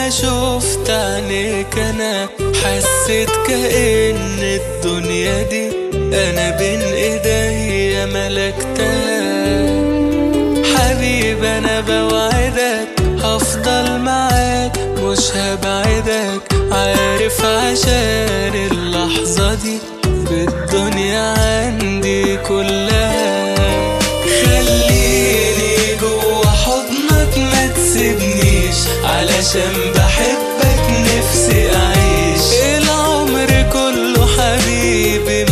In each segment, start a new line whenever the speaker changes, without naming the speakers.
ما شفت عينيك انا حسيت كأن الدنيا دي انا بين ايديا ملكتها حبيب انا بوعدك هفضل معاك مش هبعدك عارف عشان اللحظة دي بالدنيا عندي كلها خليني جوا حضنك ما تسيبنيش علشان بحبك نفسي اعيش العمر كله حبيبي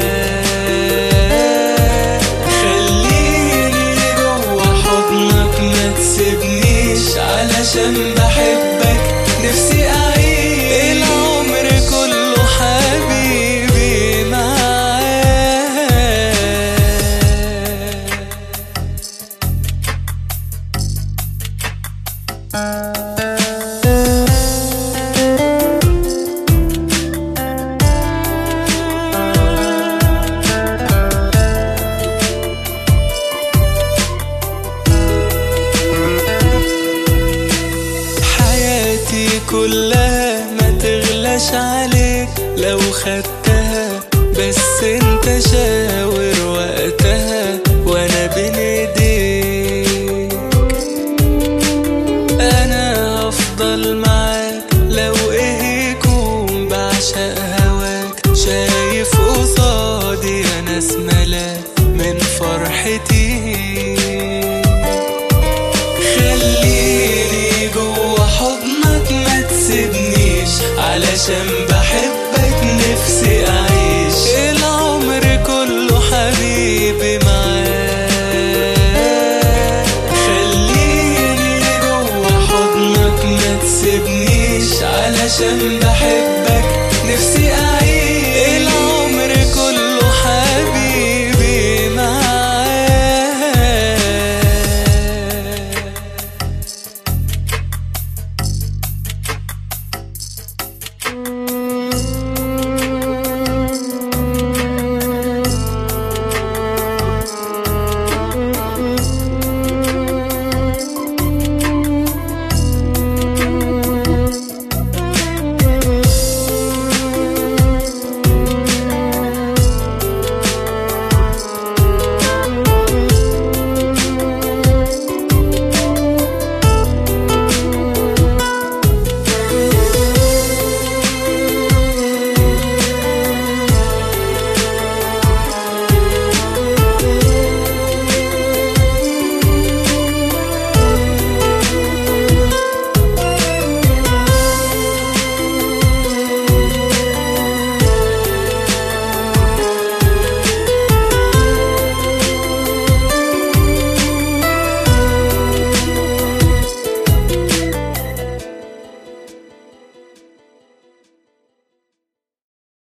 معاك خليني جوا حضنك ما تسيبنيش علشان بحبك نفسي اعيش العمر كله حبيبي معاك حياتي كلها ما تغلاش عليك لو خدتها بس انت شاور وقتها وانا بين ايديك انا هفضل معاك لو ايه يكون بعشق هواك شايف قصادي انا اسملك من فرحتي